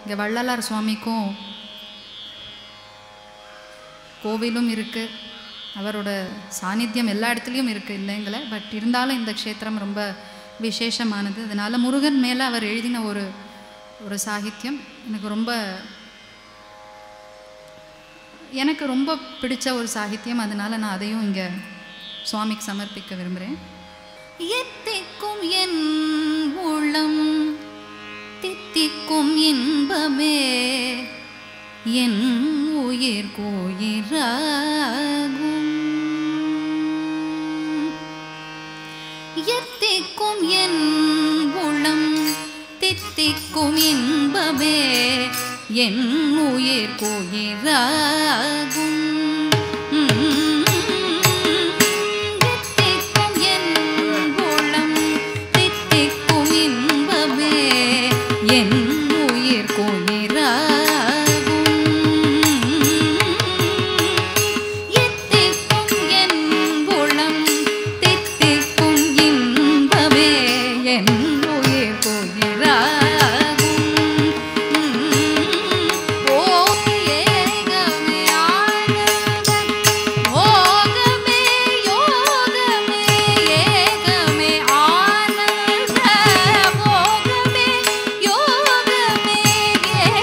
இங்கே வள்ளலார் சுவாமிக்கும் கோவிலும் இருக்குது அவரோட சாநித்தியம் எல்லா இடத்துலையும் இருக்குது இல்லைங்கள பட் இருந்தாலும் இந்த க்ஷேத்திரம் ரொம்ப விசேஷமானது அதனால் முருகன் மேலே அவர் எழுதின ஒரு ஒரு சாகித்யம் எனக்கு ரொம்ப எனக்கு ரொம்ப பிடிச்ச ஒரு சாகித்யம் அதனால் நான் அதையும் இங்கே சுவாமிக்கு சமர்ப்பிக்க விரும்புகிறேன் எத்திக்கும் என் உளம் தித்திக்கும் இன்பமே என் உயிர் கோயிராகும் எத்திக்கும் என் உளம் தித்திக்கும் இன்பமே என் உயிர் கோயிராகும் எத்திக்கும் என் உளம் தித்திக்கும் இன்பமே என் உயிர் கோயிராகும் எத்திக்கும் என் உளம் தித்திக்கும் இன்பமே என் உயிர் கோயிராகும் ஓ ஏகமே ஆனந்தம் ஓகமே யோகமே ஏகமே ஆனந்த போகமே யோகமே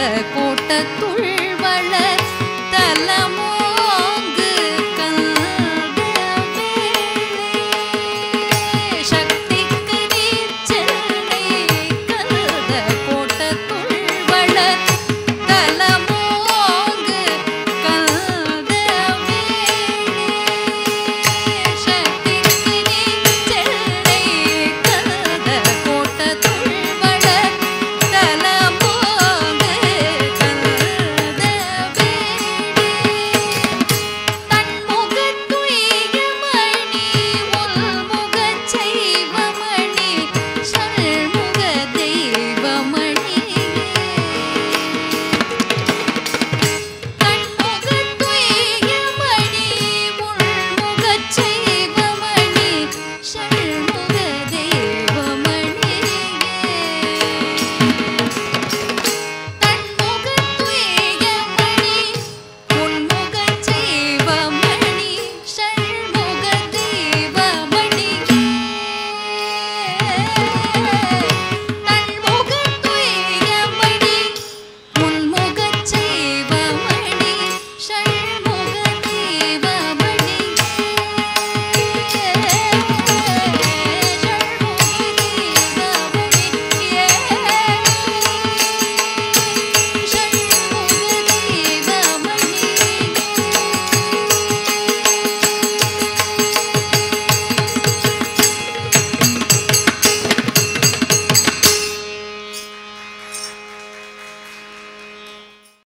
கோட்டத்துள் வளர் தலம்